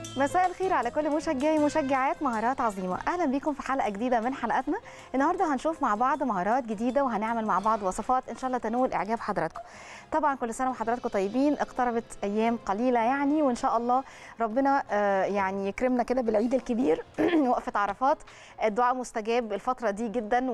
مساء الخير على كل مشجعي مشجعات مهارات عظيمة أهلا بيكم في حلقة جديدة من حلقاتنا النهاردة هنشوف مع بعض مهارات جديدة وهنعمل مع بعض وصفات إن شاء الله تنول إعجاب حضراتكم طبعا كل سنة وحضراتكم طيبين اقتربت أيام قليلة يعني وإن شاء الله ربنا آه، يعني يكرمنا كده بالعيد الكبير وقفة عرفات الدعاء مستجاب الفترة دي جدا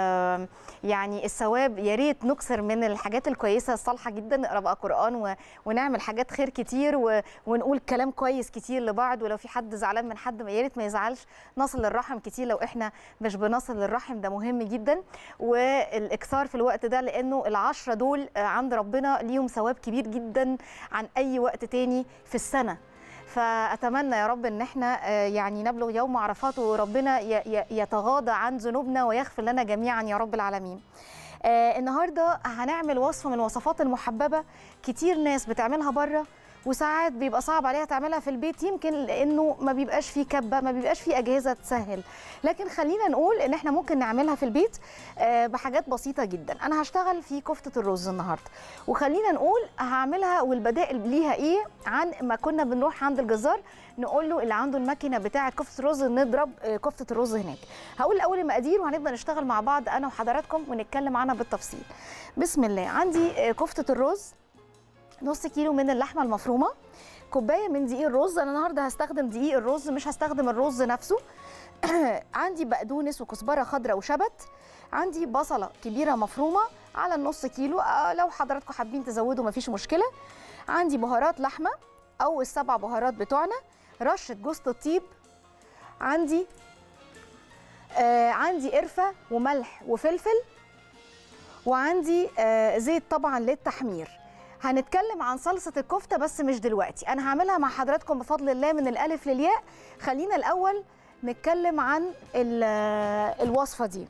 ويعني الثواب يا ريت نكسر من الحاجات الكويسة الصالحة جدا نقرأ بقى قرآن و- ونعمل حاجات خير كتير و- ونقول كلام كويس كتير لبعض ولو في حد زعلان من حد يا ريت ما يزعلش نصل للرحم كتير لو احنا مش بنصل للرحم ده مهم جدا والاكثار في الوقت ده لانه العشرة دول آه، عند ربنا ليهم ثواب كبير جدا عن اي وقت تاني في السنة فاتمنى يا رب ان احنا آه، يعني نبلغ يوم عرفات وربنا ي- ي- يتغاضى عن ذنوبنا ويغفر لنا جميعا يا رب العالمين آه، النهارده هنعمل وصفه من الوصفات المحببه كتير ناس بتعملها بره وساعات بيبقى صعب عليها تعملها في البيت يمكن لانه ما بيبقاش فيه كبه ما بيبقاش فيه اجهزه تسهل لكن خلينا نقول ان احنا ممكن نعملها في البيت آه، بحاجات بسيطه جدا انا هشتغل في كفته الرز النهارده وخلينا نقول هعملها والبدائل ليها ايه عن ما كنا بنروح عند الجزار نقول له اللي عنده الماكينه بتاعه كفته الرز نضرب آه، كفته الرز هناك هقول الاول المقادير وهنبدا نشتغل مع بعض انا وحضراتكم ونتكلم عنها بالتفصيل بسم الله عندي آه، كفته الرز نص كيلو من اللحمه المفرومه كوبايه من دقيق الرز انا النهارده هستخدم دقيق الرز مش هستخدم الرز نفسه عندي بقدونس وكزبره خضراء وشبت عندي بصله كبيره مفرومه على النص كيلو آه، لو حضراتكم حابين تزودوا مفيش مشكله عندي بهارات لحمه او السبع بهارات بتوعنا رشه جوز الطيب عندي آه عندي قرفه وملح وفلفل وعندي آه زيت طبعا للتحمير هنتكلم عن صلصه الكفته بس مش دلوقتي انا هعملها مع حضراتكم بفضل الله من الالف للياء خلينا الاول نتكلم عن ال- آه، الوصفه دي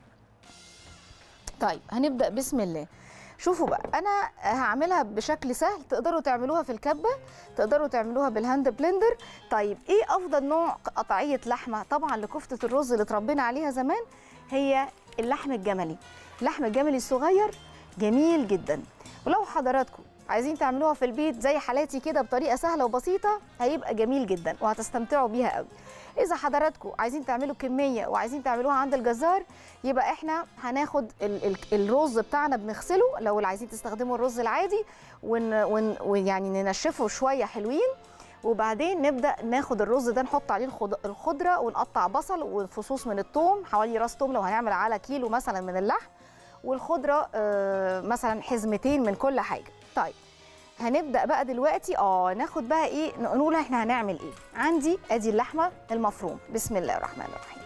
طيب هنبدا بسم الله شوفوا بقى انا هعملها بشكل سهل تقدروا تعملوها في الكبه تقدروا تعملوها بالهاند بلندر طيب ايه افضل نوع قطعيه لحمه طبعا لكفته الرز اللي اتربينا عليها زمان هي اللحم الجملي اللحم الجملي الصغير جميل جدا ولو حضراتكم عايزين تعملوها في البيت زي حالاتي كده بطريقه سهله وبسيطه هيبقى جميل جدا وهتستمتعوا بيها قوي اذا حضراتكم عايزين تعملوا كميه وعايزين تعملوها عند الجزار يبقى احنا هناخد ال ال الرز بتاعنا بنغسله لو اللي عايزين تستخدموا الرز العادي ون ون ويعني ننشفه شويه حلوين وبعدين نبدا ناخد الرز ده نحط عليه الخض- الخضره ونقطع بصل وفصوص من الثوم حوالي راس ثوم لو هنعمل على كيلو مثلا من اللحم والخضره آه، مثلا حزمتين من كل حاجه طيب هنبدا بقى دلوقتي اه ناخد بقى ايه نقول احنا هنعمل ايه عندي ادي اللحمه المفروم بسم الله الرحمن الرحيم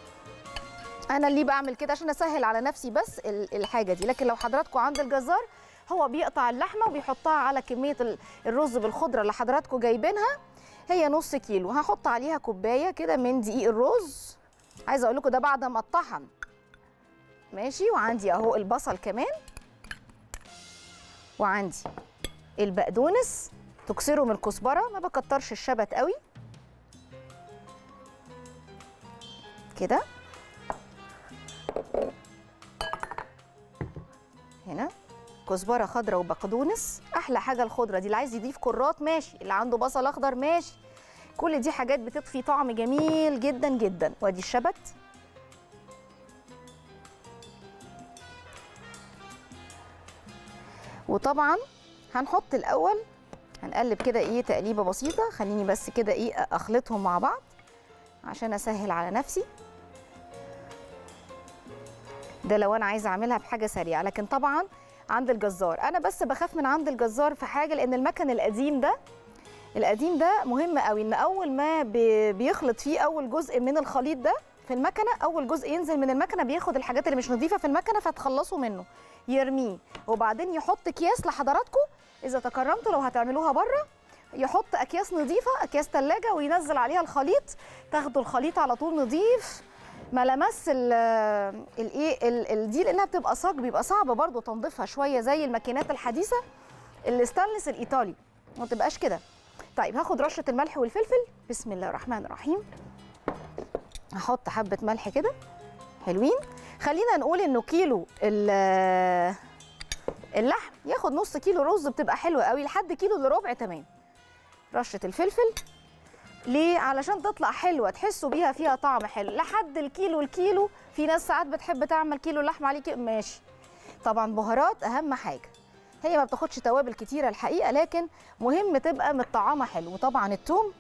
انا اللي بعمل كده عشان اسهل على نفسي بس ال- الحاجه دي لكن لو حضراتكم عند الجزار هو بيقطع اللحمه وبيحطها على كميه ال- الرز بالخضره اللي حضراتكم جايبينها هي نص كيلو هحط عليها كوبايه كده من دقيق الرز عايزه اقول لكم ده بعد ما اتطحن ماشي وعندي اهو البصل كمان وعندي البقدونس تكسره من الكزبره ما بكترش الشبت قوي كده هنا كزبره خضراء وبقدونس احلى حاجه الخضره دي اللي عايز يضيف كرات ماشي اللي عنده بصل اخضر ماشي كل دي حاجات بتضفي طعم جميل جدا جدا وادي الشبت وطبعا هنحط الاول هنقلب كده ايه تقليبه بسيطه خليني بس كده ايه اخلطهم مع بعض عشان اسهل على نفسي ده لو انا عايزه اعملها بحاجه سريعه لكن طبعا عند الجزار انا بس بخاف من عند الجزار في حاجه لان المكن القديم ده القديم ده مهم قوي ان اول ما بي- بيخلط فيه اول جزء من الخليط ده في المكنه اول جزء ينزل من المكنه بياخد الحاجات اللي مش نظيفه في المكنه فتخلصوا منه يرميه وبعدين يحط اكياس لحضراتكم اذا تكرمتوا لو هتعملوها بره يحط اكياس نظيفه اكياس ثلاجه وينزل عليها الخليط تاخدوا الخليط على طول نظيف ما لمس ال- الايه ال- ال- دي لانها بتبقى صاج بيبقى صعب برضو تنظيفها شويه زي الماكينات الحديثه الستانلس الايطالي ما تبقاش كده طيب هاخد رشه الملح والفلفل بسم الله الرحمن الرحيم هحط حبه ملح كده حلوين خلينا نقول انه كيلو ال- اللحم ياخد نص كيلو رز بتبقى حلوه قوي لحد كيلو الا ربع تمام رشه الفلفل ليه علشان تطلع حلوه تحسوا بيها فيها طعم حلو لحد الكيلو الكيلو في ناس ساعات بتحب تعمل كيلو لحمه عليه كيلو ماشي طبعا بهارات اهم حاجه هي ما بتاخدش توابل كتيره الحقيقه لكن مهم تبقى متطعمه حلو وطبعا التوم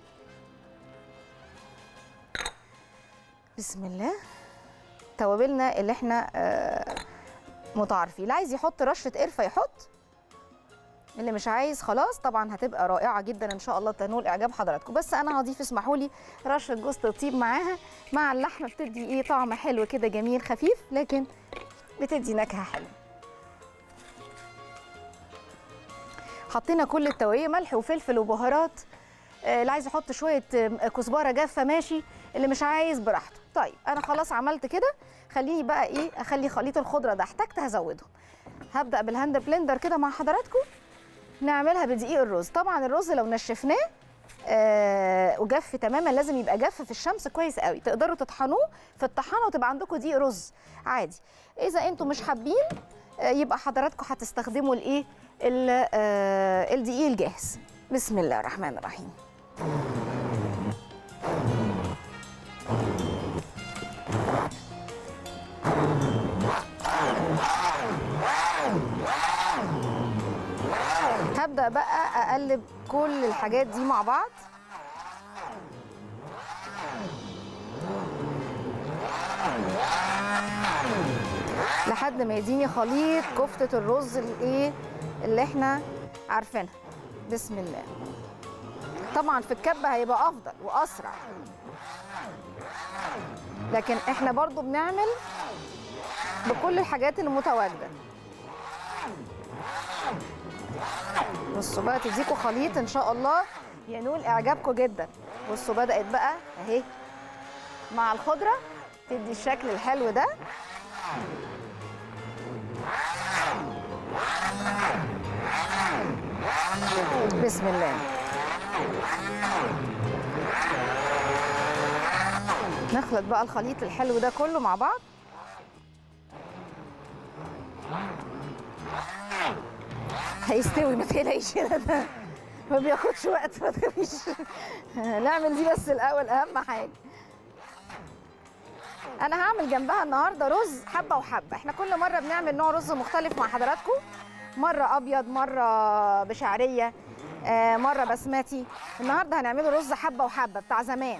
بسم الله توابلنا اللي احنا آه، متعارفين اللي عايز يحط رشه قرفه يحط اللي مش عايز خلاص طبعا هتبقى رائعه جدا ان شاء الله تنول اعجاب حضراتكم بس انا هضيف اسمحوا لي رشه جوز الطيب معاها مع اللحمه بتدي ايه طعم حلو كده جميل خفيف لكن بتدي نكهه حلوه حطينا كل التوابل ملح وفلفل وبهارات آه، اللي عايز يحط شويه آه، كزبره جافه ماشي اللي مش عايز براحته طيب انا خلاص عملت كده خليني بقى ايه اخلي خليط الخضره ده احتجت هزودهم هبدا بالهاند بلندر كده مع حضراتكم نعملها بدقيق الرز طبعا الرز لو نشفناه آه وجف تماما لازم يبقى جف في الشمس كويس قوي تقدروا تطحنوه في الطحانه وتبقى عندكم دقيق رز عادي اذا انتم مش حابين آه يبقى حضراتكم هتستخدموا الايه ال- آه، الدقيق الجاهز بسم الله الرحمن الرحيم هبدأ بقى أقلب كل الحاجات دي مع بعض لحد ما يديني خليط كفتة الرز الايه اللي احنا عارفينها بسم الله طبعا في الكبة هيبقى أفضل وأسرع لكن احنا برضو بنعمل بكل الحاجات المتواجدة بصوا بقى تديكوا خليط ان شاء الله ينول اعجابكم جدا بصوا بدات بقى اهي مع الخضره تدي الشكل الحلو ده بسم الله نخلط بقى الخليط الحلو ده كله مع بعض هيستوي ما تقلقيش كده ده ما بياخدش وقت ما تخافيش نعمل دي بس الاول اهم حاجه انا هعمل جنبها النهارده رز حبه وحبه احنا كل مره بنعمل نوع رز مختلف مع حضراتكم مره ابيض مره بشعريه آه، مره بسمتي النهارده هنعمله رز حبه وحبه بتاع زمان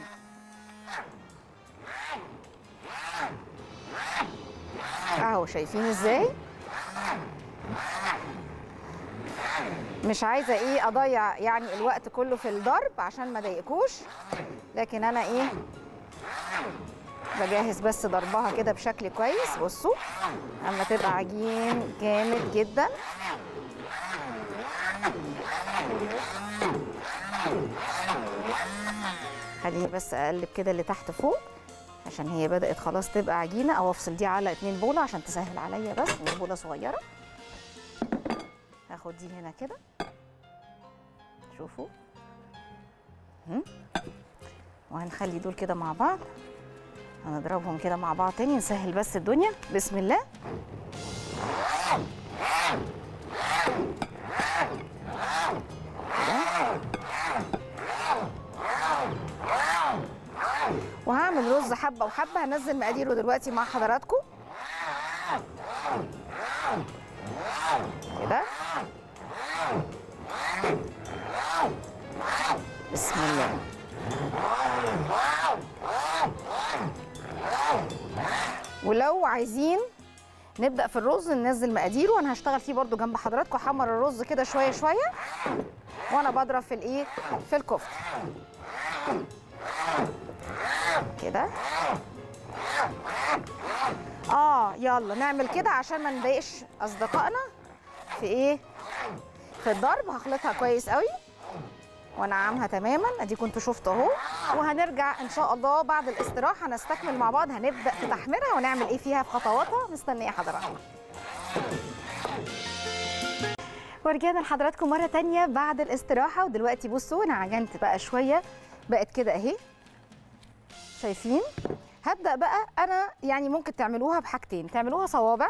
اهو شايفين ازاي مش عايزه ايه اضيع يعني الوقت كله في الضرب عشان ما اضايقكوش لكن انا ايه بجهز بس ضربها كده بشكل كويس بصوا اما تبقى عجين جامد جدا خليني بس اقلب كده اللي تحت فوق عشان هي بدأت خلاص تبقى عجينة او افصل دي على اتنين بولة عشان تسهل عليا بس من بولة صغيرة هاخد دي هنا كده شوفوا هم؟ وهنخلي دول كده مع بعض هنضربهم كده مع بعض تاني نسهل بس الدنيا بسم الله كده. وهعمل رز حبه وحبه هنزل مقاديره دلوقتي مع حضراتكم كده بسم الله ولو عايزين نبدا في الرز ننزل مقاديره وانا هشتغل فيه برضو جنب حضراتكم احمر الرز كده شويه شويه وانا بضرب في الايه في الكفته كده اه يلا نعمل كده عشان ما نضايقش اصدقائنا في ايه في الضرب هخلطها كويس قوي وانعمها تماما ادي كنتوا شفتوا اهو وهنرجع ان شاء الله بعد الاستراحه نستكمل مع بعض هنبدا في تحميرها ونعمل ايه فيها في خطواتها مستنيه حضراتكم ورجعنا لحضراتكم مره تانية بعد الاستراحه ودلوقتي بصوا انا عجنت بقى شويه بقت كده اهي شايفين هبدا بقى انا يعني ممكن تعملوها بحاجتين تعملوها صوابع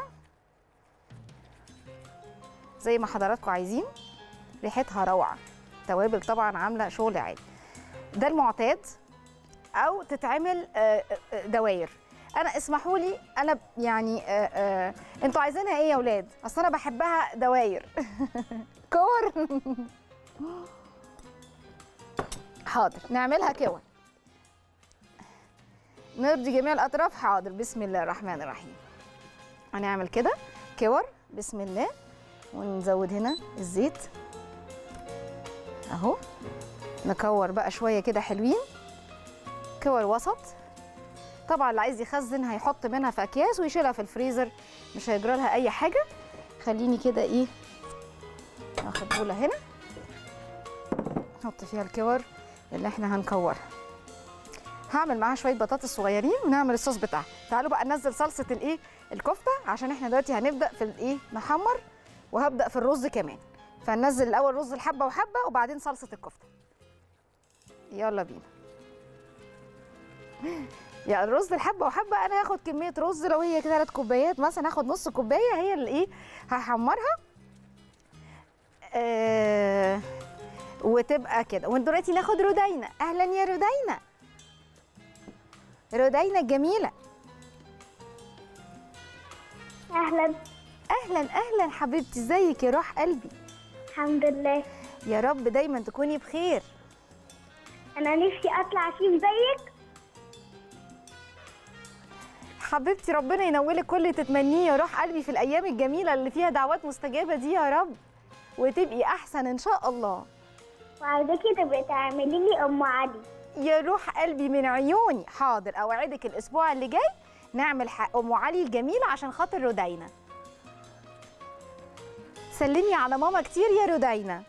زي ما حضراتكم عايزين ريحتها روعه توابل طبعا عامله شغل عالي ده المعتاد او تتعمل آه، آه، دواير انا اسمحوا لي انا يعني آه، آه، انتوا عايزينها ايه يا اولاد اصل انا بحبها دواير كور حاضر نعملها كور نرضي جميع الاطراف حاضر بسم الله الرحمن الرحيم هنعمل كده كور بسم الله ونزود هنا الزيت اهو نكور بقى شويه كده حلوين كور وسط طبعا اللي عايز يخزن هيحط منها في اكياس ويشيلها في الفريزر مش هيجرى لها اي حاجه خليني كده ايه اخد بوله هنا نحط فيها الكور اللي احنا هنكورها هعمل معاها شويه بطاطس صغيرين ونعمل الصوص بتاعها تعالوا بقى ننزل صلصه الايه الكفته عشان احنا دلوقتي هنبدا في الايه نحمر وهبدا في الرز كمان فننزل الاول رز الحبه وحبه وبعدين صلصه الكفته يلا بينا يعني الرز الحبه وحبه انا هاخد كميه رز لو هي كده ثلاث كوبايات مثلا هاخد نص كوبايه هي اللي ايه هحمرها آه وتبقى كده ودلوقتي ناخد رودينا اهلا يا رودينا رودينا الجميله اهلا اهلا اهلا حبيبتي ازيك يا روح قلبي الحمد لله يا رب دايما تكوني بخير انا نفسي اطلع شيف زيك حبيبتي ربنا ينولك كل اللي تتمنيه يا روح قلبي في الايام الجميله اللي فيها دعوات مستجابه دي يا رب وتبقي احسن ان شاء الله وعايزاكي تبقي تعملي لي ام علي يا روح قلبي من عيوني حاضر اوعدك الاسبوع اللي جاي نعمل حق ام علي الجميله عشان خاطر رودينا سلمي على ماما كتير يا رودينا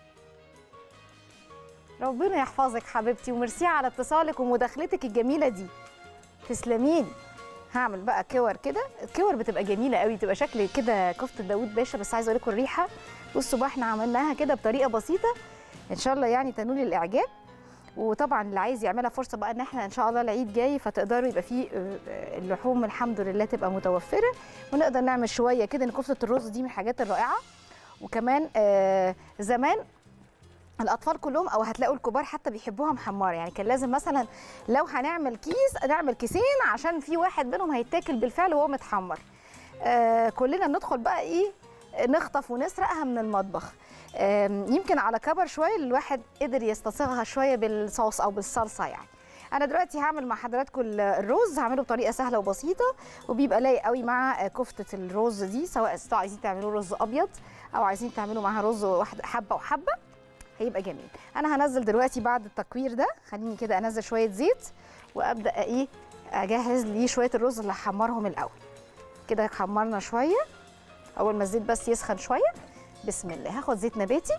ربنا يحفظك حبيبتي وميرسي على اتصالك ومداخلتك الجميله دي تسلميلي هعمل بقى كور كده الكور بتبقى جميله قوي تبقى شكل كده كفته داوود باشا بس عايزه اقول لكم الريحه بصوا بقى احنا عملناها كده بطريقه بسيطه ان شاء الله يعني تنول الاعجاب وطبعا اللي عايز يعملها فرصه بقى ان احنا ان شاء الله العيد جاي فتقدروا يبقى فيه آه، آه، اللحوم الحمد لله تبقى متوفره ونقدر نعمل شويه كده ان كفته الرز دي من الحاجات الرائعه وكمان آه، زمان الاطفال كلهم او هتلاقوا الكبار حتى بيحبوها محمره يعني كان لازم مثلا لو هنعمل كيس نعمل كيسين عشان في واحد منهم هيتاكل بالفعل وهو متحمر آه كلنا ندخل بقى ايه نخطف ونسرقها من المطبخ آم، يمكن على كبر شويه الواحد قدر يستصيغها شويه بالصوص او بالصلصه يعني انا دلوقتي هعمل مع حضراتكم ال- الرز هعمله بطريقه سهله وبسيطه وبيبقى لايق قوي مع كفته الرز دي سواء انتوا عايزين تعملوا رز ابيض او عايزين تعملوا معاها رز واحد حبه وحبه هيبقى جميل انا هنزل دلوقتي بعد التكوير ده خليني كده انزل شويه زيت وابدا ايه اجهز لي شويه الرز اللي هحمرهم الاول كده حمرنا شويه اول ما الزيت بس يسخن شويه بسم الله هاخد زيت نباتي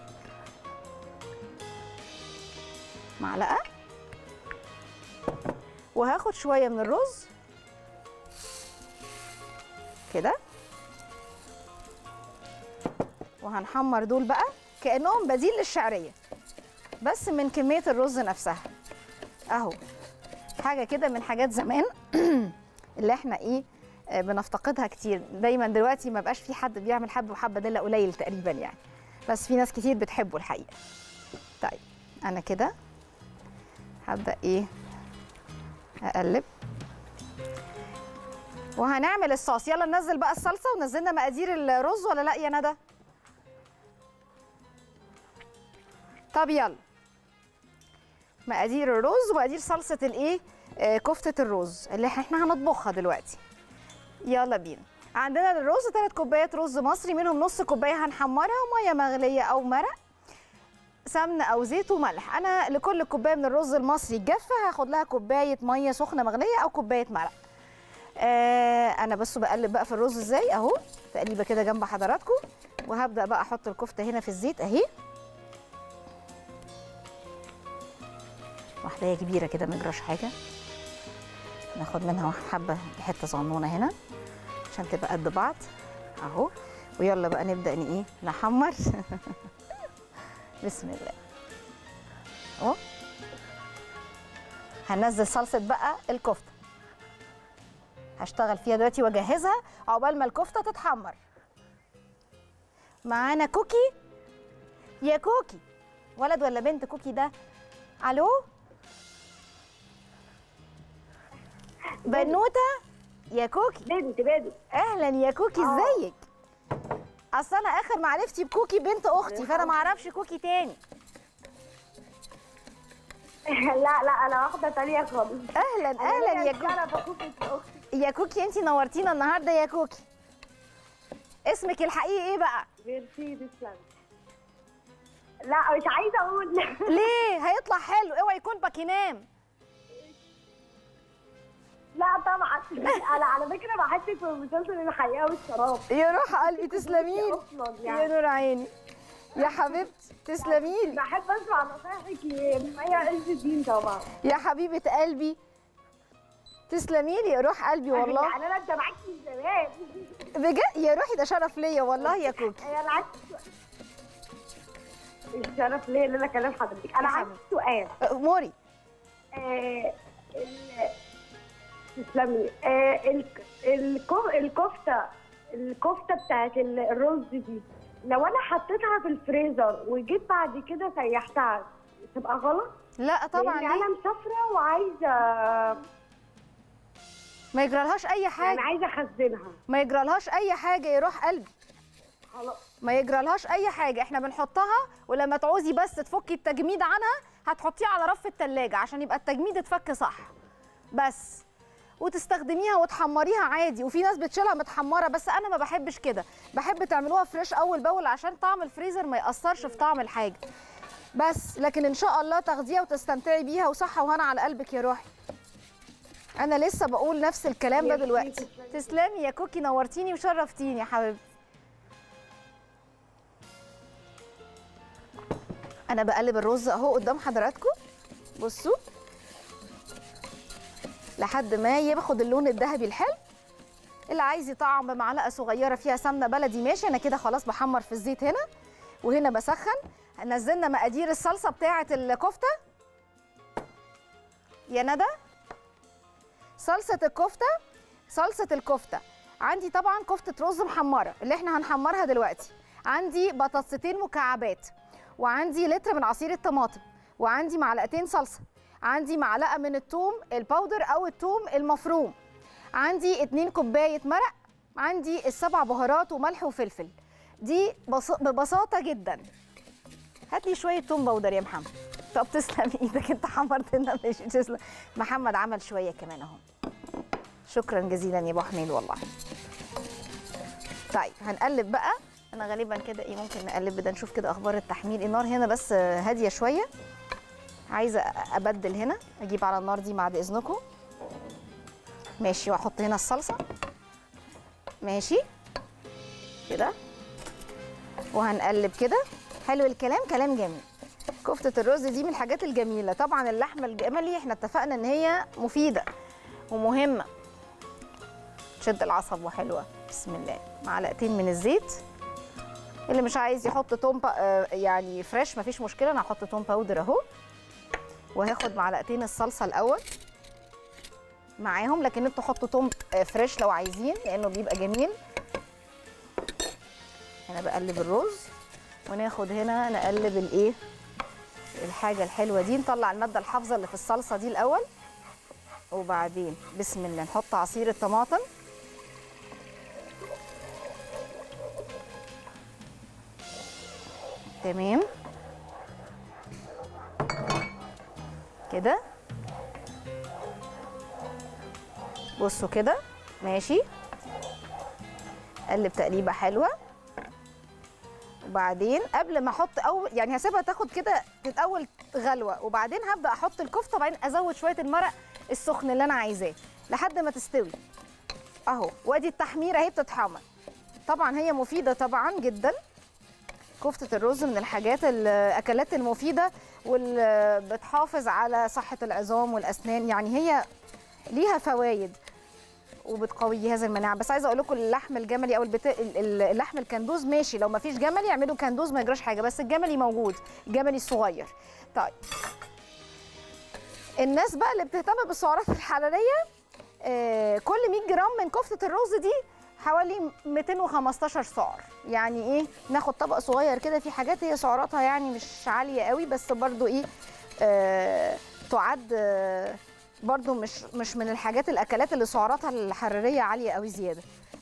معلقه وهاخد شويه من الرز كده وهنحمر دول بقى كانهم بديل للشعريه بس من كميه الرز نفسها اهو حاجه كده من حاجات زمان اللي احنا ايه آه، بنفتقدها كتير دايما دلوقتي ما بقاش في حد بيعمل حبه وحبه ده الا قليل تقريبا يعني بس في ناس كتير بتحبه الحقيقه طيب انا كده هبدا ايه اقلب وهنعمل الصوص يلا ننزل بقى الصلصه ونزلنا مقادير الرز ولا لا يا ندى طب يلا مقادير الرز ومقادير صلصه الايه آه كفته الرز اللي احنا هنطبخها دلوقتي يلا بينا عندنا الرز ثلاث كوبايات رز مصري منهم نص كوبايه هنحمرها وميه مغليه او مرق سمنه او زيت وملح انا لكل كوبايه من الرز المصري الجافه هاخد لها كوبايه ميه سخنه مغليه او كوبايه مرق آه انا بس بقلب بقى في الرز ازاي اهو تقليبه كده جنب حضراتكم وهبدا بقى احط الكفته هنا في الزيت اهي واحده كبيره كده ما يجراش حاجه ناخد منها واحد حبه حته صغنونه هنا عشان تبقى قد بعض اهو ويلا بقى نبدا ن- ايه نحمر بسم الله اهو هنزل صلصه بقى الكفته هشتغل فيها دلوقتي واجهزها عقبال ما الكفته تتحمر معانا كوكي يا كوكي ولد ولا بنت كوكي ده الو بنوته يا كوكي بنت بنت اهلا يا كوكي آه. ازيك اصل انا اخر معرفتي بكوكي بنت اختي فانا ما اعرفش كوكي تاني لا لا انا واحده تانية خالص اهلا اهلا يا كوكي انا بكوكي اختي يا كوكي انتي نورتينا النهارده يا كوكي اسمك الحقيقي ايه بقى ميرسي تسلم لا مش عايزه اقول ليه هيطلع حلو اوعى يكون باكينام لا طبعا انا على فكره بحسك في مسلسل الحياه والشراب يا روح قلبي تسلميلي اصلا يا يعني نور عيني يا حبيبتي تسلميلي بحب اسمع نصايحك لميا عز الدين طبعا يا حبيبه قلبي تسلميلي يا روح قلبي والله يعني انا انت معاكي من زمان بجد يا روحي ده شرف ليا والله يا كوكي انا عندي الشرف ليا ان انا اكلم حضرتك انا يا عندي سؤال اموري آه، ال- تسلمي آه، الك- الكو- الكفته الكفته بتاعت ال- الرز دي لو انا حطيتها في الفريزر وجيت بعد كده سيحتها تبقى غلط لا طبعا لأن انا ليه مسافره وعايزه ما يجرالهاش اي يعني حاجه عايزه اخزنها ما يجرالهاش اي حاجه يا روح قلبي خلاص ما يجرالهاش اي حاجه احنا بنحطها ولما تعوزي بس تفكي التجميد عنها هتحطيه على رف التلاجة عشان يبقى التجميد اتفك صح بس وتستخدميها وتحمريها عادي وفي ناس بتشيلها متحمره بس انا ما بحبش كده بحب تعملوها فريش اول باول عشان طعم الفريزر ما ياثرش في طعم الحاجه بس لكن ان شاء الله تاخديها وتستمتعي بيها وصحه وهنا على قلبك يا روحي انا لسه بقول نفس الكلام ده ميرسي، دلوقتي تسلمي. تسلمي يا كوكي نورتيني وشرفتيني يا حبيبتي انا بقلب الرز اهو قدام حضراتكم بصوا لحد ما ياخد اللون الذهبي الحلو اللي عايز يطعم بمعلقه صغيره فيها سمنه بلدي ماشي انا كده خلاص بحمر في الزيت هنا وهنا بسخن نزلنا مقادير الصلصه بتاعه الكفته يا ندى صلصه الكفته صلصه الكفته عندي طبعا كفته رز محمره اللي احنا هنحمرها دلوقتي عندي بطاطستين مكعبات وعندي لتر من عصير الطماطم وعندي معلقتين صلصه عندي معلقه من الثوم الباودر او الثوم المفروم عندي اتنين كوبايه مرق عندي السبع بهارات وملح وفلفل دي بص... ببساطه جدا هات لي شويه توم باودر يا محمد طب تسلم ايدك انت حمرت لنا ماشي تسلم محمد عمل شويه كمان اهو شكرا جزيلا يا ابو حميد والله طيب هنقلب بقى انا غالبا كده ايه ممكن نقلب ده نشوف كده اخبار التحمير النار هنا بس هاديه شويه عايزه ابدل هنا اجيب على النار دي بعد اذنكم ماشي واحط هنا الصلصه ماشي كده وهنقلب كده حلو الكلام كلام جميل كفتة الرز دي من الحاجات الجميلة طبعا اللحمة الجملي احنا اتفقنا ان هي مفيدة ومهمة تشد العصب وحلوة بسم الله معلقتين من الزيت اللي مش عايز يحط توم با- آه، يعني فريش مفيش مشكلة انا هحط توم باودر اهو وهاخد معلقتين الصلصة الاول معاهم لكن انتوا حطوا توم آه، فريش لو عايزين لانه بيبقى جميل هنا بقلب الرز وناخد هنا نقلب الايه الحاجه الحلوه دي نطلع الماده الحافظه اللي في الصلصه دي الاول وبعدين بسم الله نحط عصير الطماطم تمام كده بصوا كده ماشي قلب تقليبه حلوه وبعدين قبل ما احط اول يعني هسيبها تاخد كده تتاول غلوه وبعدين هبدا احط الكفته وبعدين ازود شويه المرق السخن اللي انا عايزاه لحد ما تستوي اهو وادي التحميره اهي بتتحمر طبعا هي مفيده طبعا جدا كفته الرز من الحاجات الاكلات المفيده واللي بتحافظ على صحه العظام والاسنان يعني هي ليها فوائد وبتقوي جهاز المناعه بس عايزه اقول لكم اللحم الجملي او البت... ال- ال- اللحم الكندوز ماشي لو ما فيش جملي اعملوا كندوز ما يجراش حاجه بس الجملي موجود الجملي الصغير طيب الناس بقى اللي بتهتم بالسعرات الحراريه آه كل 100 جرام من كفته الرز دي حوالي 215 سعر يعني ايه ناخد طبق صغير كده في حاجات هي سعراتها يعني مش عاليه قوي بس برضو ايه آه تعد آه برضو مش مش من الحاجات الاكلات اللي سعراتها الحراريه عاليه قوي زياده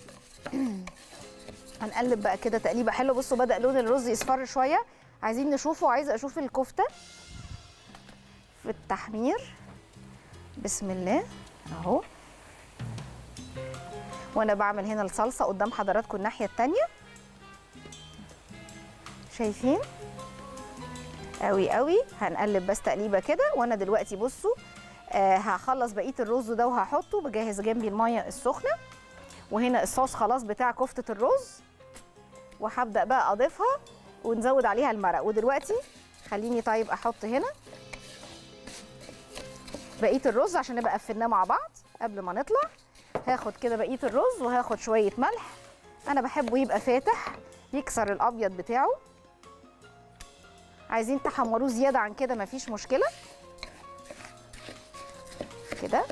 هنقلب بقى كده تقليبه حلو بصوا بدا لون الرز يصفر شويه عايزين نشوفه عايزه اشوف الكفته في التحمير بسم الله اهو وانا بعمل هنا الصلصه قدام حضراتكم الناحيه التانية شايفين قوي قوي هنقلب بس تقليبه كده وانا دلوقتي بصوا آه هخلص بقيه الرز ده وهحطه بجهز جنبي الميه السخنه وهنا الصوص خلاص بتاع كفته الرز وهبدا بقى اضيفها ونزود عليها المرق ودلوقتي خليني طيب احط هنا بقيه الرز عشان نبقى قفلناه مع بعض قبل ما نطلع هاخد كده بقيه الرز وهاخد شويه ملح انا بحبه يبقى فاتح يكسر الابيض بتاعه عايزين تحمروه زياده عن كده مفيش مشكله كده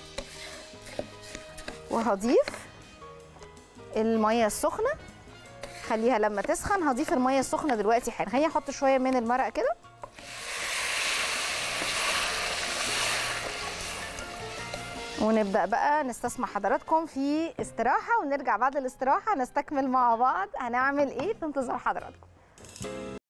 وهضيف الميه السخنه خليها لما تسخن هضيف الميه السخنه دلوقتي حالا خليني احط شويه من المرق كده ونبدا بقى نستسمع حضراتكم في استراحه ونرجع بعد الاستراحه نستكمل مع بعض هنعمل ايه في انتظار حضراتكم